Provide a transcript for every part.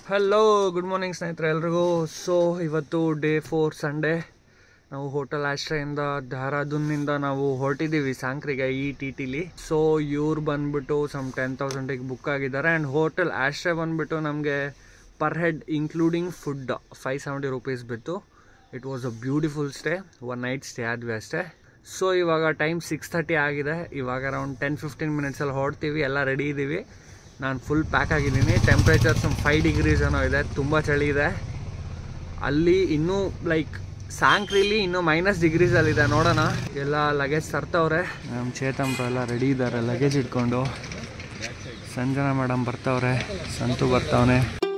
Hello good morning ಸ್ನೇಹಿತರೆ ಎಲ್ರಿಗೂ so ಇವತ್ತು ಡೇ ಫೋರ್ ಸಂಡೇ ನಾವು ಹೋಟೆಲ್ ಆಶ್ರಯಿಂದ ಧಾರಾದೂನ್ನಿಂದ ನಾವು ಹೊರಟಿದ್ದೀವಿ ಸಾಂಕ್ರಿಗೆ ಈ ಟಿ ಟಿಲಿ ಸೊ ಇವ್ರು ಬಂದ್ಬಿಟ್ಟು ಸಮ್ ಟೆನ್ ತೌಸಂಡಿಗೆ ಬುಕ್ ಆಗಿದ್ದಾರೆ ಆ್ಯಂಡ್ ಹೋಟೆಲ್ ಆಶ್ರಯ ಬಂದ್ಬಿಟ್ಟು ನಮಗೆ per head including food five seventy rupees ಬಿತ್ತು it was a beautiful stay one night stay ಆದ್ವಿ ಅಷ್ಟೇ ಸೊ ಇವಾಗ ಟೈಮ್ ಸಿಕ್ಸ್ ತರ್ಟಿ ಆಗಿದೆ ಇವಾಗ ಅರೌಂಡ್ ಟೆನ್ ಫಿಫ್ಟೀನ್ ಮಿನಿಟ್ಸಲ್ಲಿ ಹೊರಡ್ತೀವಿ ಎಲ್ಲ ರೆಡಿ ಇದ್ದೀವಿ ನಾನು ಫುಲ್ ಪ್ಯಾಕ್ ಆಗಿದ್ದೀನಿ ಟೆಂಪ್ರೇಚರ್ ಸಮ್ ಫೈವ್ ಡಿಗ್ರೀಸ್ ಏನೋ ಇದೆ ತುಂಬ ಚಳಿ ಇದೆ ಅಲ್ಲಿ ಇನ್ನೂ ಲೈಕ್ ಸಾಂಕ್ರಿಲಿ ಇನ್ನೂ ಮೈನಸ್ ಡಿಗ್ರೀಸಲ್ಲಿದೆ ನೋಡೋಣ ಎಲ್ಲ ಲಗೇಜ್ ತರ್ತವ್ರೆ ನಮ್ಮ ಚೇತಂಬ್ರು ಎಲ್ಲ ರೆಡಿ ಇದ್ದಾರೆ ಲಗೇಜ್ ಇಟ್ಕೊಂಡು ಸಂಜನಾ ಮೇಡಮ್ ಬರ್ತವ್ರೆ ಸಂತು ಬರ್ತಾವನೆ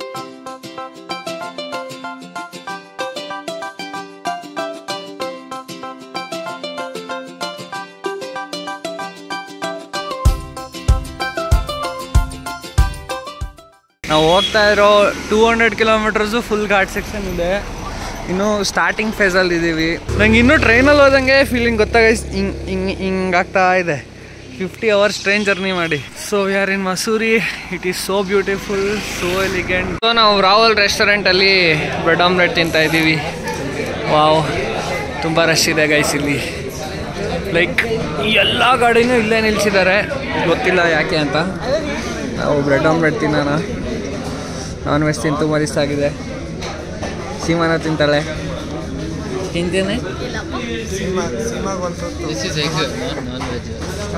ನಾವು ಹೋಗ್ತಾ ಇರೋ two hundred kilometres full ghat section ಇದೆ ಇನ್ನು ಸ್ಟಾರ್ಟಿಂಗ್ ಫೇಸಲ್ಲಿ ಇದ್ದೀವಿ ನಂಗೆ ಇನ್ನೂ ಟ್ರೈನಲ್ಲಿ ಹೋದಂಗೆ ಫೀಲಿಂಗ್ ಗೊತ್ತಾಗ ಹಿಂಗ್ ಹಿಂಗ್ ಹಿಂಗಾಗ್ತಾ ಇದೆ ಫಿಫ್ಟಿ ಅವರ್ಸ್ ಟ್ರೈನ್ ಜರ್ನಿ ಮಾಡಿ ಸೊ ಯಾರ್ in Mussoorie it is so beautiful so elegant so ನಾವು ರಾವಲ್ ರೆಸ್ಟೋರೆಂಟಲ್ಲಿ ಬ್ರೆಡ್ ಆಮ್ಲೆಟ್ ತಿಂತಾ ಇದ್ದೀವಿ ವಾವ್ ತುಂಬ ರಶ್ ಇದೆ ಗೈಸ್ ಇಲ್ಲಿ ಲೈಕ್ ಎಲ್ಲ ಗಾಡಿನೂ ಇಲ್ಲೇ ನಿಲ್ಸಿದ್ದಾರೆ ಗೊತ್ತಿಲ್ಲ ಯಾಕೆ ಅಂತ ನಾವು ಬ್ರೆಡ್ ಆಮ್ಲೆಟ್ ತಿನ್ನೋಣ ನಾನ್ ವೆಜ್ ತಿಂದು ತುಂಬ ಇಷ್ಟ ಆಗಿದೆ ಸೀಮಾನ ತಿಂತಾಳೆ ತಿಂತೇನೆ This is egg, not non-veg.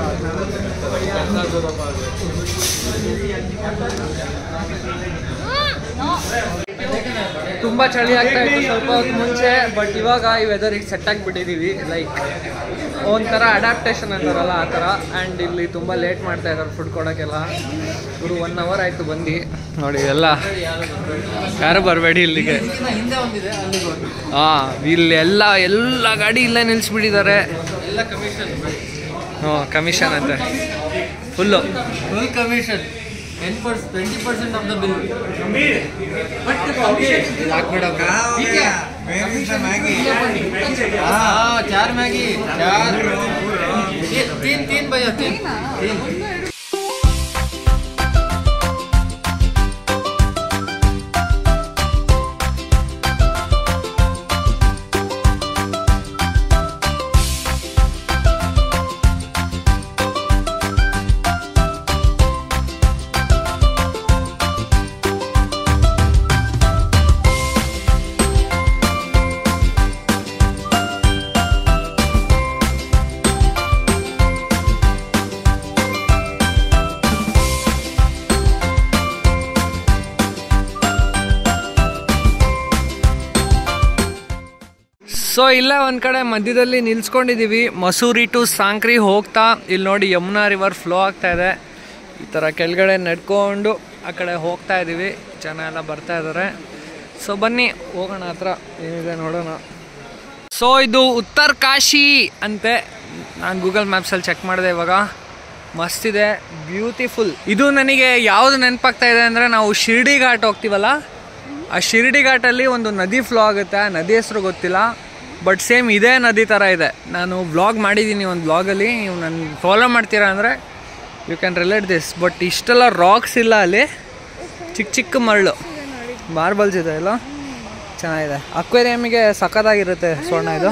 ತುಂಬ ಚಳಿ ಆಗ್ತಾ ಇತ್ತು ಸ್ವಲ್ಪ ಹೊತ್ತು ಮುಂಚೆ ಬಟ್ ಇವಾಗ ಈ ವೆದರಿಗೆ ಸೆಟ್ ಆಗಿಬಿಟ್ಟಿದ್ದೀವಿ ಲೈಕ್ ಒಂಥರ ಅಡಾಪ್ಟೇಷನ್ ಅಂತಾರಲ್ಲ ಆ ಥರ ಆ್ಯಂಡ್ ಇಲ್ಲಿ ತುಂಬ ಲೇಟ್ ಮಾಡ್ತಾ ಇದ್ದಾರೆ ಫುಡ್ ಕೊಡೋಕ್ಕೆಲ್ಲ ಇವರು ಒನ್ ಅವರ್ ಆಯಿತು ಬಂದು ನೋಡಿ ಎಲ್ಲ ಯಾರು ಬರಬೇಡಿ ಇಲ್ಲಿಗೆ ಹಿಂದೆ ಒಂದಿದೆ ಅಲ್ಲಿಗೆ ಒಂದು ಹಾಂ ಇಲ್ಲಿ ಎಲ್ಲ ಎಲ್ಲ ಗಾಡಿ ಇಲ್ಲೇ ನಿಲ್ಲಿಸ್ಬಿಟ್ಟಿದ್ದಾರೆ ಎಲ್ಲ ಕಮಿಷನ್ ಹ್ಞೂ ಕಮಿಷನ್ ಅಂತೆ full full commission ten percent twenty percent of the bill but चार मैगी चार तीन तीन तीन भैया तीन तीन ಸೊ ಇಲ್ಲ ಒಂದ್ ಕಡೆ ಮಧ್ಯದಲ್ಲಿ ನಿಲ್ಸ್ಕೊಂಡಿದೀವಿ ಮಸೂರಿ ಟು ಸಾಂಕ್ರಿ ಹೋಗ್ತಾ ಇಲ್ಲಿ ನೋಡಿ ಯಮುನಾ ರಿವರ್ ಫ್ಲೋ ಆಗ್ತಾ ಇದೆ ಈ ಥರ ಕೆಳಗಡೆ ನಡ್ಕೊಂಡು ಆ ಕಡೆ ಹೋಗ್ತಾ ಇದ್ದೀವಿ ಜನ ಎಲ್ಲ ಬರ್ತಾ ಇದ್ದಾರೆ ಸೊ ಬನ್ನಿ ಹೋಗೋಣ ಹತ್ರ ಏನಿದೆ ನೋಡೋಣ ಸೊ ಇದು ಉತ್ತರ ಕಾಶಿ ಅಂತೆ ನಾನು ಗೂಗಲ್ ಮ್ಯಾಪ್ಸಲ್ಲಿ ಚೆಕ್ ಮಾಡಿದೆ ಇವಾಗ ಮಸ್ತಿದೆ ಬ್ಯೂಟಿಫುಲ್ ಇದು ನನಗೆ ಯಾವುದು ನೆನಪಾಗ್ತಾ ಇದೆ ಅಂದರೆ ನಾವು ಶಿರ್ಡಿ ಘಾಟ್ ಹೋಗ್ತೀವಲ್ಲ ಆ ಶಿರ್ಡಿ ಘಾಟಲ್ಲಿ ಒಂದು ನದಿ ಫ್ಲೋ ಆಗುತ್ತೆ ಆ ನದಿ ಹೆಸರು ಗೊತ್ತಿಲ್ಲ ಬಟ್ ಸೇಮ್ ಇದೇ ನದಿ ಥರ ಇದೆ ನಾನು ವ್ಲಾಗ್ ಮಾಡಿದ್ದೀನಿ ಒಂದು ವ್ಲಾಗಲ್ಲಿ ನೀವು ನನ್ನ ಫಾಲೋ ಮಾಡ್ತೀರಾ ಅಂದರೆ you can relate this but ಇಷ್ಟೆಲ್ಲ ರಾಕ್ಸ್ ಇಲ್ಲ ಅಲ್ಲಿ ಚಿಕ್ಕ ಚಿಕ್ಕ ಮರಳು ಮಾರ್ಬಲ್ಸ್ ಇದೆ ಇಲ್ಲ ಚೆನ್ನಾಗಿದೆ ಅಕ್ವೇರಿಯಮಿಗೆ ಸಖತ್ತಾಗಿರುತ್ತೆ ಸ್ವರ್ಣ ಇದು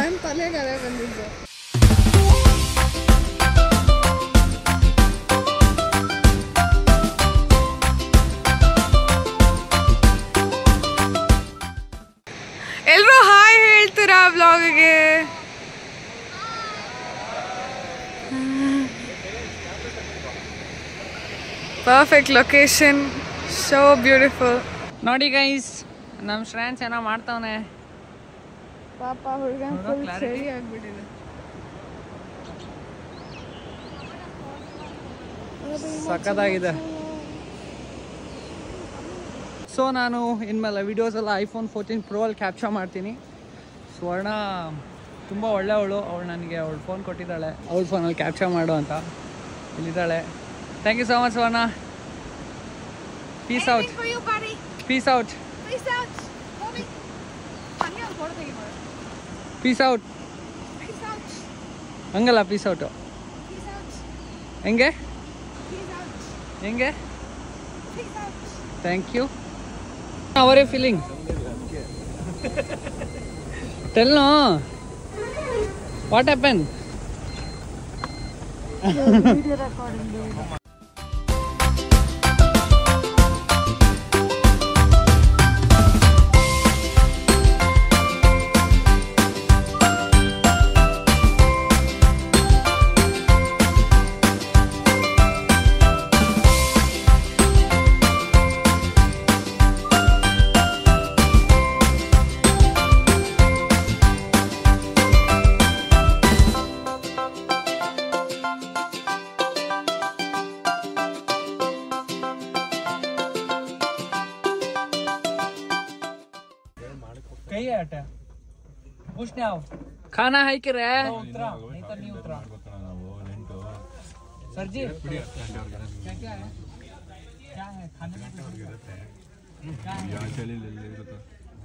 ಎಲ್ರು ಹಾಯ್ ಹೇಳ್ತೀರಾ ಬ್ಲಾಗ್ಗೆ ಪರ್ಫೆಕ್ಟ್ ಲೊಕೇಶನ್ ಸೋ ಬ್ಯೂಟಿಫುಲ್ ನೋಡಿ ಗೈಸ್ ನಮ್ಮ ಶ್ರೇನ್ಸ್ ಏನೋ ಮಾಡ್ತಾವನೆ ಪಾಪ ಹುಡುಗನ್ ನೋಡೋ ಫುಲ್ clarity. ಚಳಿ ಆಗ್ಬಿಟ್ಟಿದೆ ಸಖತ್ತಾಗಿದೆ ಸೊ ನಾನು ಇನ್ಮೇಲೆ ವಿಡಿಯೋಸ್ ಎಲ್ಲ ಐಫೋನ್ ಫೋರ್ಟೀನ್ ಪ್ರೋ ಅಲ್ಲಿ ಕ್ಯಾಪ್ಚರ್ ಮಾಡ್ತೀನಿ ಸ್ವರ್ಣ ತುಂಬ ಒಳ್ಳೆಯವಳು ಅವಳು ನನಗೆ ಅವಳು ಫೋನ್ ಕೊಟ್ಟಿದ್ದಾಳೆ ಅವಳ ಫೋನಲ್ಲಿ ಕ್ಯಾಪ್ಚರ್ ಮಾಡು ಅಂತ ಇಲ್ಲಿದ್ದಾಳೆ thank you so much Swarna peace out for you, buddy. Peace out Peace out. Mommy. ಹಂಗೆ ಒಂದು ಫೋಟೋ ತೆಗಿ ಮಾಡು. Peace out Peace out. ಹಂಗಲ್ಲ ಪೀಸ್ ಔಟು Peace out. ಹೆಂಗೆ Peace out. ಹೆಂಗೆ Peace out. Thank you How are you feeling? Tell no. What happened? कही है अटा पूछ नहीं आओ खाना है कि रे उतरा नहीं तो नहीं उतरा सर जी क्या क्या है क्या है खाने में कुछ क्या है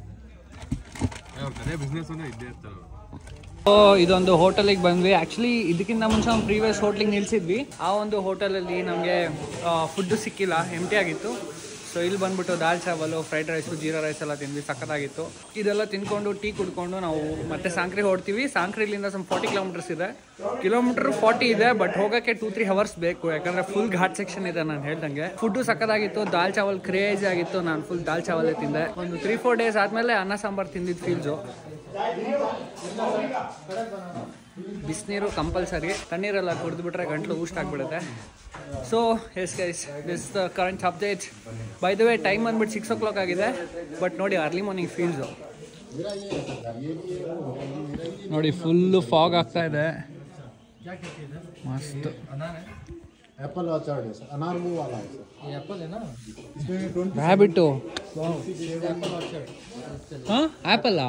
ಸೊ ಇದೊಂದು ಹೋಟೆಲಿಗೆ ಬಂದ್ವಿ ಆ್ಯಕ್ಚುಲಿ ಇದಕ್ಕಿಂತ ಮುಂಚೆ ಒಂದು ಪ್ರೀವಿಯಸ್ ಹೋಟ್ಲಿಗೆ ನಿಲ್ಸಿದ್ವಿ ಆ ಒಂದು ಹೋಟೆಲಲ್ಲಿ ನಮಗೆ ಫುಡ್ಡು ಸಿಕ್ಕಿಲ್ಲ ಎಂಟಿ ಆಗಿತ್ತು ಸೊ ಇಲ್ಲಿ ಬಂದ್ಬಿಟ್ಟು ದಾಲ್ ಚಾವಲು ಫ್ರೈಡ್ ರೈಸು ಜೀರಾ ರೈಸ್ ಎಲ್ಲ ತಿಂದ್ವಿ ಸಖತ್ತಾಗಿತ್ತು ಇದೆಲ್ಲ ತಿನ್ಕೊಂಡು ಟೀ ಕುಡ್ಕೊಂಡು ನಾವು ಮತ್ತೆ ಸಾಂಕ್ರಿ ಹೊಡ್ತೀವಿ ಸಾಂಕ್ರಿಲಿಂದ ಸಮ್ ಫಾರ್ಟಿ ಕಿಲೋಮೀಟರ್ಸ್ ಇದೆ ಕಿಲೋಮೀಟರ್ ಫಾರ್ಟಿ ಇದೆ ಬಟ್ ಹೋಗೋಕ್ಕೆ ಟೂ ತ್ರೀ ಅವರ್ಸ್ ಬೇಕು ಯಾಕಂದ್ರೆ ಫುಲ್ ಘಾಟ್ ಸೆಕ್ಷನ್ ಇದೆ ನಾನು ಹೇಳ್ದಂಗೆ ಫುಡ್ಡು ಸಖತ್ತಾಗಿತ್ತು ದಾಲ್ ಚಾವಲ್ ಕ್ರೇಜ್ ಆಗಿತ್ತು ನಾನು ಫುಲ್ ದಾಲ್ ಚಾವಲ್ಲೇ ತಿಂದೆ ಒಂದು ತ್ರೀ ಫೋರ್ ಡೇಸ್ ಆದಮೇಲೆ ಅನ್ನ ಸಾಂಬಾರು ತಿಂದಿದ್ದು ಫೀಲ್ಸು ಬಿಸಿನೀರು ಕಂಪಲ್ಸರಿ ತಣ್ಣೀರೆಲ್ಲ ಕುಡಿದ್ಬಿಟ್ರೆ ಗಂಟ್ಲು ಊಸ್ಟ್ ಆಗಿಬಿಡುತ್ತೆ so yes guys this the current update by the way time ಬಂದ್ಬಿಟ್ಟು ಸಿಕ್ಸ್ ಓ ಕ್ಲಾಕ್ ಆಗಿದೆ ಬಟ್ ನೋಡಿ ಅರ್ಲಿ ಮಾರ್ನಿಂಗ್ ಫೀಲ್ಸು ನೋಡಿ ಫುಲ್ಲು ಫಾಗ್ ಆಗ್ತಾ ಇದೆ ಮಸ್ತ್ एप्पल अचार है सर अनार वो वाला है सर ये एप्पल है ना इसमें ट्वेंटी ರ್ಯಾಬಿಟ್ಟು ಹಾಂ ಆ್ಯಪಲ್ಲಾ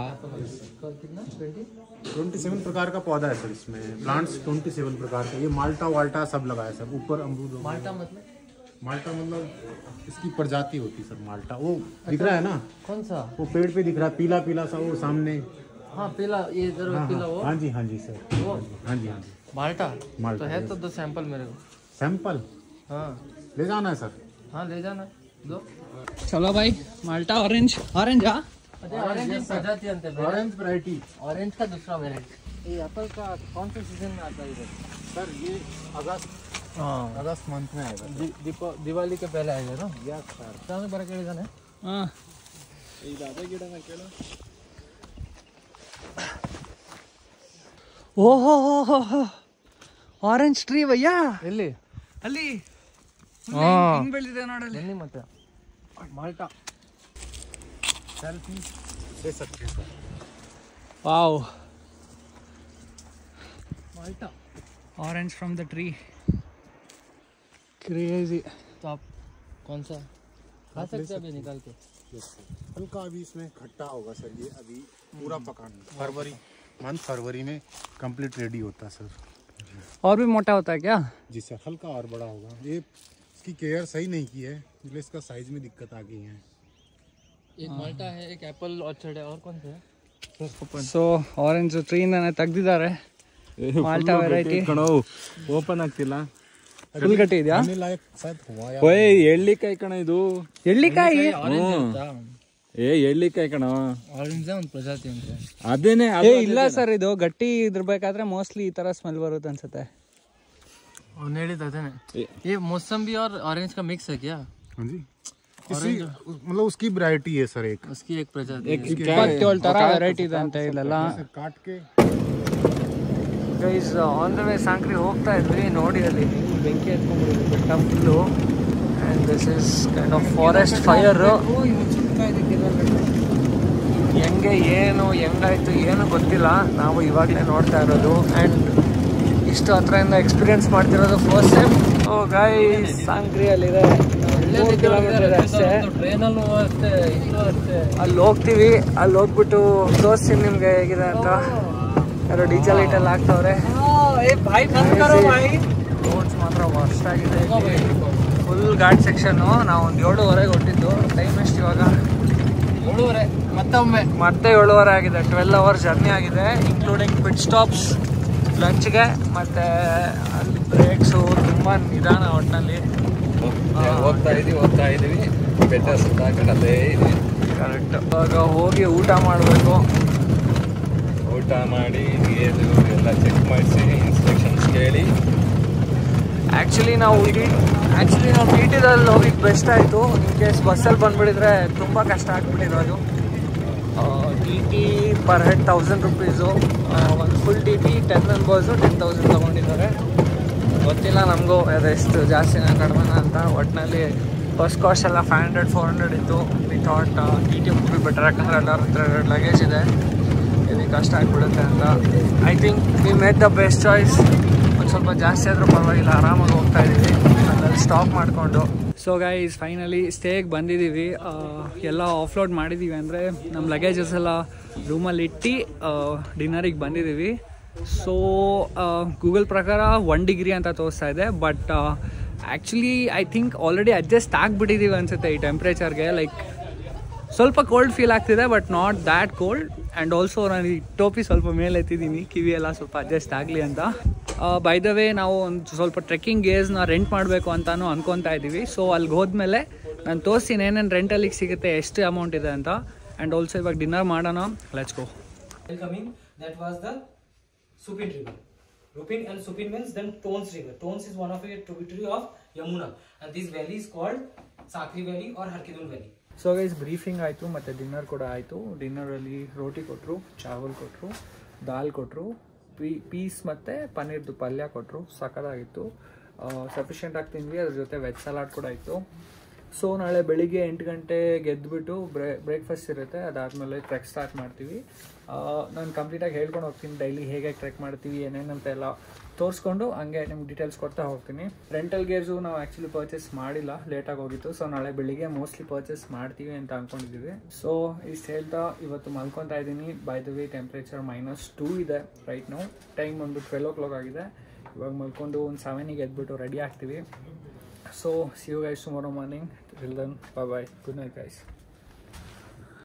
ट्वेंटी सेवन प्रकार का पौधा है सर इसमें प्लांट्स ट्वेंटी सेवन प्रकार का ये माल्टा वाल्टा सब लगा है सर ऊपर अमरूद वगैरह। माल्टा मतलब माल्टा मतलब इसकी प्रजाति होती है सर माल्टा वो दिख रहा है ना कौन सा वो पेड़ पे दिख रहा है पीला पीला सा वो सामने हाँ पीला ये इधर हाँ पीला वो हाँ हाँ जी हाँ जी सर वो हाँ जी हाँ जी माल्टा माल्टा, तो है yes. तो दो सैंपल मेरे को सैंपल हाँ ले जाना है सर हाँ ले जाना दो ಚಲೋ ಬಾಯ್ ಮಾಲ್ಟಾ ಆರೆಂಜ್ ಆರೆಂಜಾ ऑरेंज प्रजाति अंत है ऑरेंज वैरायटी ऑरेंज का दूसरा वेराइटी ये एप्पल का कौन सा सीजन में आता है इधर सर ये अगस्त हाँ अगस्त मंथ में आएगा दि- दीपा- दिवाली के पहले आएगा ना यस सर चांद बड़ा केಳಿದಾನೆ ಹಾಂ ಓಹೋ ಹೋ ಹೋ ಆರೆಂಜ್ ಟ್ರೀ ಭಯ್ಯಾ ಎಲ್ಲಿ ಅಲ್ಲಿ ಹಾ. ಹಿಂಗ್ ಬೆಳೆದಿದೆ ನೋಡಲ್ಲಿ ಎಲ್ಲಿ ಮತ್ತೆ ಮಾಲ್ಟಾ सेल्फी ले सकते हैं sir wow Malta orange from the tree crazy तो आप कौन सा खा सकते हैं अभी निकाल के यस सर हल्का अभी इसमें खट्टा होगा सर ये अभी पूरा पकाना फरवरी मंथ फरवरी में कंप्लीट रेडी होता है सर और भी मोटा होता है क्या जी सर हल्का और बड़ा होगा ये इसकी केयर सही नहीं की है इसलिए इसका साइज में दिक्कत आ गई है एक माल्टा है एक एप्पल ऑर्चर्ड है और कौन सा है ಸೊ ಆರೆಂಜ್ ಟ್ರೀಯಿಂದಾನೆ ತೆಗ್ದಿದ್ದಾರೆ ಮಾಲ್ಟಾ ವೆರೈಟಿ ಓಪನ್ ಆಗ್ತಿಲ್ಲ ಫುಲ್ ಗಟ್ಟಿ ಇದೆಯಾ खाने लायक शायद हुआ या ಓಯ್ ಎಳ್ಳಿಕಾಯಿ ಕಣ ಇದು ಎಳ್ಳಿಕಾಯಿ ಏ ಎಳ್ಳಿಕಾಯಿ ಕಣ ಆರೆಂಜ್ ಒಂದು ಪ್ರಜಾತಿ ಅಂತ ಅದೇನೆ ಏ ಇಲ್ಲ ಸರ್ ಇದು ಗಟ್ಟಿ ಇದ್ರಬೇಕಾದ್ರೆ ಮೋಸ್ಟ್ಲಿ ಈ ತರ ಸ್ಮೆಲ್ ಬರುತ್ತೆ ಅನ್ಸುತ್ತೆ ಅವ್ನು ಹೇಳಿದ ಅದೇನೆ ये मौसम्बी और ऑरेंज का मिक्स है क्या हाँ जी इसी मतलब उसकी वैरायटी है सर एक उसकी एक प्रजाति है। ಇಪ್ಪತ್ತೇಳು ತರ ವೆರೈಟಿ ಇದೆ ಅಂತ ಇಲ್ಲೆಲ್ಲ इसे काट के guys on the way Sankri ಹೋಗ್ತಾ ಇದ್ವಿ ನೋಡಿ ಅಲ್ಲಿ ಬೆಂಕಿ ಎತ್ಕೊಂಡ್ಬಿಡಿದ್ವಿ ಬೆಟ್ಟ full and this is kind of forest fire ಹೆಂಗೆ ಏನು ಹೆಂಗಾಯ್ತು ಏನು ಗೊತ್ತಿಲ್ಲ ನಾವು ಇವಾಗಲೇ ನೋಡ್ತಾ ಇರೋದು ಆ್ಯಂಡ್ ಇಷ್ಟು ಹತ್ರದಿಂದ ಎಕ್ಸ್ಪೀರಿಯನ್ಸ್ ಮಾಡ್ತಿರೋದು ಫಸ್ಟ್ ಟೈಮ್ ಓ ಗೈಸ್ ಸಾಂಕ್ರಿಯಲ್ಲಿದೆ ಮೂರು ಕಿಲೋಮೀಟರ್ ಇದೆ ಅಷ್ಟೇ ಟ್ರೈನಲ್ಲೂ ಅಷ್ಟೇ ಇಲ್ಲೂ ಅಷ್ಟೇ ಅಲ್ಲಿ ಹೋಗ್ತೀವಿ ಅಲ್ಲಿ ಹೋಗ್ಬಿಟ್ಟು ತೋರಿಸ್ತೀನಿ ನಿಮ್ಗೆ ಹೇಗಿದೆ ಅಂತ ಯಾರೋ ಡೀಸೆಲ್ ಐಟೆಲ್ಲ ಹಾಕ್ತವ್ರೆ ರೋಡ್ಸ್ ಮಾತ್ರ ವರ್ಸ್ಟ್ ಆಗಿದೆ ಫುಲ್ ಘಾಟ್ ಸೆಕ್ಷನ್ನು ನಾವು ಒಂದು ಏಳುವರೆಗೆ ಹೊಟ್ಟಿದ್ದು ಟೈಮ್ ಎಷ್ಟು ಇವಾಗ ಏಳುವರೆ ಮತ್ತೊಮ್ಮೆ ಮತ್ತೆ ಏಳುವರೆ ಆಗಿದೆ ಟ್ವೆಲ್ ಅವರ್ಸ್ ಜರ್ನಿ ಆಗಿದೆ ಇನ್ಕ್ಲೂಡಿಂಗ್ ಪಿಟ್ ಸ್ಟಾಪ್ಸ್ ಲಂಚ್ಗೆ ಮತ್ತು ಅಲ್ಲಿ ಬ್ರೇಕ್ಸು ತುಂಬ ನಿಧಾನ ಒಟ್ಟಿನಲ್ಲಿ ಹೋಗ್ತಾ ಇದೀವಿ ಹೋಗ್ತಾ ಇದೀವಿ ಬೆಟ್ಟ ಸುತ್ತಾಕಡಲ್ಲೇ ಇದೀವಿ ಕರೆಕ್ಟ್ ಇವಾಗ ಹೋಗಿ ಊಟ ಮಾಡಬೇಕು ಊಟ ಮಾಡಿ ನೀರು ಎಲ್ಲ ಚೆಕ್ ಮಾಡಿಸಿ ಇನ್ಸ್ಟ್ರಕ್ಷನ್ಸ್ ಕೇಳಿ ಆ್ಯಕ್ಚುಲಿ ನಾವು ಟಿ ಆ್ಯಕ್ಚುಲಿ ನಾವು ಟಿ ಟಿದಲ್ಲಿ ಹೋಗಿದ್ದು ಬೆಸ್ಟ್ ಆಯಿತು ಇನ್ ಕೇಸ್ ಬಸ್ಸಲ್ಲಿ ಬಂದುಬಿಟ್ಟಿದ್ರೆ ತುಂಬ ಕಷ್ಟ ಆಗ್ಬಿಟ್ಟಿರೋದು T T per head thousand rupees ಒಂದು full T T ten members ten thousand ತೊಗೊಂಡಿದ್ದಾರೆ ಗೊತ್ತಿಲ್ಲ ನಮಗೂ ಅದೆಷ್ಟು ಜಾಸ್ತಿನ ಕಡಿಮೆನ ಅಂತ ಒಟ್ಟಿನಲ್ಲಿ ಫಸ್ಟ್ ಕಾಸ್ಟ್ ಎಲ್ಲ ಫೈವ್ ಹಂಡ್ರೆಡ್ ಫೋರ್ ಹಂಡ್ರೆಡ್ ಇತ್ತು ವಿ ಥಾಟ್ ಟಿ ಟಿ ಹೋಗಿ ಬೆಟರ್ ಯಾಕಂದರೆ ಎಲ್ಲರ ಹತ್ರ ಎರಡು ಲಗೇಜ್ ಇದೆ ಇದಕ್ಕೆ ಕಷ್ಟ ಆಗಿಬಿಡುತ್ತೆ ಅಂತ I think we made the best choice ಒಂದು ಸ್ವಲ್ಪ ಜಾಸ್ತಿ ಆದರೂ ಪರವಾಗಿಲ್ಲ ಆರಾಮಾಗಿ ಹೋಗ್ತಾ ಇದ್ದೀವಿ ಅಲ್ಲಲ್ಲಿ ಸ್ಟಾಪ್ ಮಾಡಿಕೊಂಡು ಸೊ ಗೈಸ್ ಫೈನಲಿ ಸ್ಟೇಗೆ ಬಂದಿದ್ದೀವಿ ಆ, ಎಲ್ಲ ಆಫ್ಲೋಡ್ ಮಾಡಿದ್ದೀವಿ ಅಂದರೆ ನಮ್ಮ ಲಗೇಜಸ್ ಎಲ್ಲ ರೂಮಲ್ಲಿ ಇಟ್ಟು ಡಿನ್ನರಿಗೆ ಬಂದಿದ್ದೀವಿ ಸೊ ಗೂಗಲ್ ಪ್ರಕಾರ ಒನ್ ಡಿಗ್ರಿ ಅಂತ ತೋರಿಸ್ತಾ ಇದೆ but actually I think already adjust ಆಗಿಬಿಟ್ಟಿದ್ದೀವಿ ಅನಿಸುತ್ತೆ ಈ ಟೆಂಪ್ರೇಚರ್ಗೆ ಲೈಕ್ ಸ್ವಲ್ಪ ಕೋಲ್ಡ್ ಫೀಲ್ ಆಗ್ತಿದೆ but not that cold and also ನಾನು ಈ ಟೋಪಿ ಸ್ವಲ್ಪ ಮೇಲೆ ಎತ್ತಿದ್ದೀನಿ ಕಿವಿ ಎಲ್ಲ ಸ್ವಲ್ಪ ಅಡ್ಜಸ್ಟ್ ಆಗಲಿ ಅಂತ ಬೈ ದ ವೇ ನಾವು ಒಂದು ಸ್ವಲ್ಪ ಟ್ರೆಕ್ಕಿಂಗ್ ಗೇರ್ಸ್ನ ರೆಂಟ್ ಮಾಡಬೇಕು ಅಂತಾನು ಅನ್ಕೊತಾ ಇದ್ದೀವಿ ಸೊ ಅಲ್ಲಿಗೆ ಹೋದ್ಮೇಲೆ ನಾನು ತೋರಿಸ್ತೀನಿ ಏನೇನು ರೆಂಟಲ್ಲಿಗೆ ಸಿಗುತ್ತೆ ಎಷ್ಟು ಅಮೌಂಟ್ ಇದೆ ಅಂತ ಆ್ಯಂಡ್ ಆಲ್ಸೋ ಇವಾಗ ಡಿನ್ನರ್ ಮಾಡೋಣ let's go coming that was the Supin river. Rupin and Supin means then Tons river. Tons is one of a tributary of Yamuna and this valley is called Sakri valley or Harkidun valley. So guys briefing ಆಯಿತು ಮತ್ತು dinner ಕೂಡ ಆಯಿತು ಡಿನ್ನರಲ್ಲಿ ರೋಟಿ ಕೊಟ್ಟರು ಚಾವಲ್ ಕೊಟ್ಟರು ದಾಲ್ ಕೊಟ್ಟರು ಪೀ piece ಮತ್ತು ಪನ್ನೀರ್ದು ಪಲ್ಯ ಕೊಟ್ಟರು ಸಖತ್ತಾಗಿತ್ತು ಸಫಿಷಿಯೆಂಟ್ ಆಗಿ ತಿಂದ್ವಿ ಅದ್ರ ಜೊತೆ ವೆಜ್ ಸಲಾಡ್ ಕೂಡ ಇತ್ತು ಸೊ ನಾಳೆ ಬೆಳಿಗ್ಗೆ ಎಂಟು ಗಂಟೆಗೆ ಎದ್ದುಬಿಟ್ಟು ಬ್ರೇ ಬ್ರೇಕ್ಫಾಸ್ಟ್ ಇರುತ್ತೆ ಅದಾದಮೇಲೆ ಟ್ರೆಕ್ ಸ್ಟಾರ್ಟ್ ಮಾಡ್ತೀವಿ ನಾನು ಕಂಪ್ಲೀಟಾಗಿ ಹೇಳ್ಕೊಂಡು ಹೋಗ್ತೀನಿ ಡೈಲಿ ಹೇಗೆ ಟ್ರೆಕ್ ಮಾಡ್ತೀವಿ ಏನೇನಂತ ಎಲ್ಲ ತೋರಿಸ್ಕೊಂಡು ಹಂಗೆ ನಿಮ್ಗೆ ಡೀಟೇಲ್ಸ್ ಕೊಡ್ತಾ ಹೋಗ್ತೀನಿ ರೆಂಟಲ್ ಗೇರ್ಸು ನಾವು ಆ್ಯಕ್ಚುಲಿ ಪರ್ಚೇಸ್ ಮಾಡಿಲ್ಲ ಲೇಟಾಗಿ ಹೋಗಿತ್ತು ಸೊ ನಾಳೆ ಬೆಳಿಗ್ಗೆ ಮೋಸ್ಟ್ಲಿ ಪರ್ಚೇಸ್ ಮಾಡ್ತೀವಿ ಅಂತ ಅಂದ್ಕೊಂಡಿದ್ದೀವಿ ಸೊ ಇಷ್ಟು ಹೇಳ್ತಾ ಇವತ್ತು ಮಲ್ಕೊತಾ ಇದ್ದೀನಿ by the way temperature minus two ಇದೆ ರೈಟ್ ನಾವು ಟೈಮ್ ಒಂದು ಟ್ವೆಲ್ ಓ ಕ್ಲಾಕ್ ಆಗಿದೆ ಇವಾಗ ಮಲ್ಕೊಂಡು ಒಂದು ಸೆವೆನಿಗೆ ಎದ್ಬಿಟ್ಟು ರೆಡಿ ಆಗ್ತೀವಿ so see you guys tomorrow morning till then bye bye good night guys